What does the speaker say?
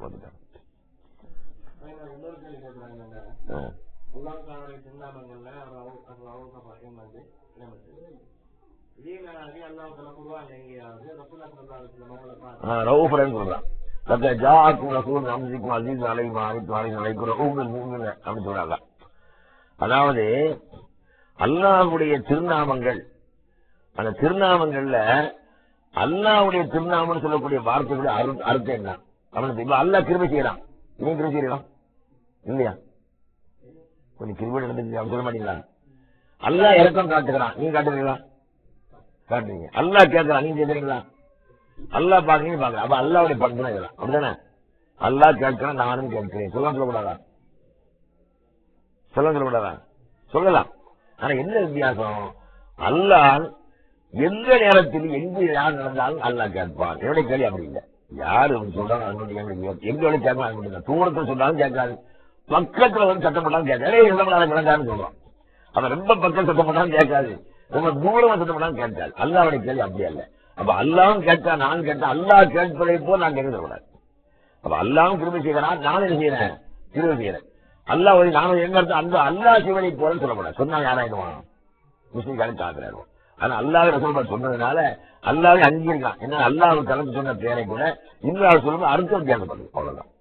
வந்துட்டாங்க இன்னொரு கேள்வி கேட்கிறாங்க என்னன்னா, ஆ. அல்லாஹ்வுடைய திருநாமங்கள்ல அவர் அவு- அவர் அவுக்க பகையும் வந்து இடம்பெற்று. இதே மாதிரி அல்லாஹ்வுத்தாலா குர்ஆன்ல எங்கேயாவது ரசூலுல்லாஹி ஸல்லல்லாஹு அலைஹி வஸல்லம் அவங்களை பார்த்து ஆ, ரவுஃபுரன்னு சொல்றான் லக்க ஜாக்கும் ரசூல் அம்சிக்கும் அஜீஸ் அலைக்கும் அனைத்து அலைக்கும் அலைக்கும் ரவுஃபுல் மூமின் அப்படின்னு சொல்றாங்க அதாவது அல்லாஹ்வுடைய திருநாமங்கள் அந்த திருநாமங்கள்ல அல்லாஹ்வுடைய திருநாமம்னு சொல்லக்கூடிய வார்த்தைகளுடைய அரு- அர்த்தம் என்ன அவனுக்கு இப்ப அல்லாஹ் கிருபை செய்யறான் நீ கிருபை செய்யலாம் இல்லையா கொஞ்சம் கிருபை நடந்துச்சு அவன் சொல்ல மாட்டீங்களா அல்லாஹ் இறக்கம் காட்டுகிறான் நீங்க காட்டுறீங்களா காட்டுறீங்க அல்லாஹ் கேட்கறான் நீங்க கேட்கறீங்களா அல்லாஹ் பாக்குறீங்க பாக்குறேன் அப்ப அல்லாவுடைய பண்பு தான் இதெல்லாம் அப்படிதானே அல்லாஹ் கேட்கிறேன் நானும் கேட்கிறேன் சொல்ல சொல்லக்கூடாதா சொல்ல சொல்லக்கூடாதா சொல்லலாம் ஆனா என்ன வித்தியாசம் அல்லாஹ் எந்த நேரத்தில் எங்கு யார் நடந்தாலும் அல்லாஹ் கேட்பான் என்னுடைய கேள்வி அப்படி இல்லை யாரு அப்படி சொல்றாங்க அவனுடைய கேள்வி எங்க வேணும் கேட்கலாம் அது மட்டும் தான். தூரத்துல சொன்னாலும் கேட்காது பக்கத்துல வந்து சத்தம் போட்டாலும் கேட்காது ஏய், சத்தம் போடாத விளங்கான்னு சொல்றான் அவன் ரொம்ப பக்கம் சத்தம் போட்டாலும் கேட்காது ரொம்ப தூரமா சத்தம் போட்டாலும் கேட்காது அல்லாவுடைய கேள்வி அப்படி அல்ல அப்ப அல்லாவும் கேட்டா நான் கேட்டா அல்லாஹ் கேட்பதை போல் நான் கேட்க கூடாது அப்ப அல்லாவும் கிருபை செய்கிறான் நானும் என்ன செய்யறேன் கிருபை செய்யறேன் அல்லாஹ் ஒரு நானும் எங்க இருந்து அந்த அல்லாஹ் சிவனை போல சொல்லக்கூடாது சொன்னா யாராயிடுவான் முஸ்லீம் காலத்து ஆகிறாரு ஆனா அல்லாஹ் ரசூல் சொன்னதுனால அல்லாவே அங்கீகரிக்கலாம் என்ன அல்லாஹ் கலந்து சொன்ன பேரை கூட இன்னொரு சொல்லும்போது அர்த்தம் வித்தியாசப்படுது அவ்வளவுதான்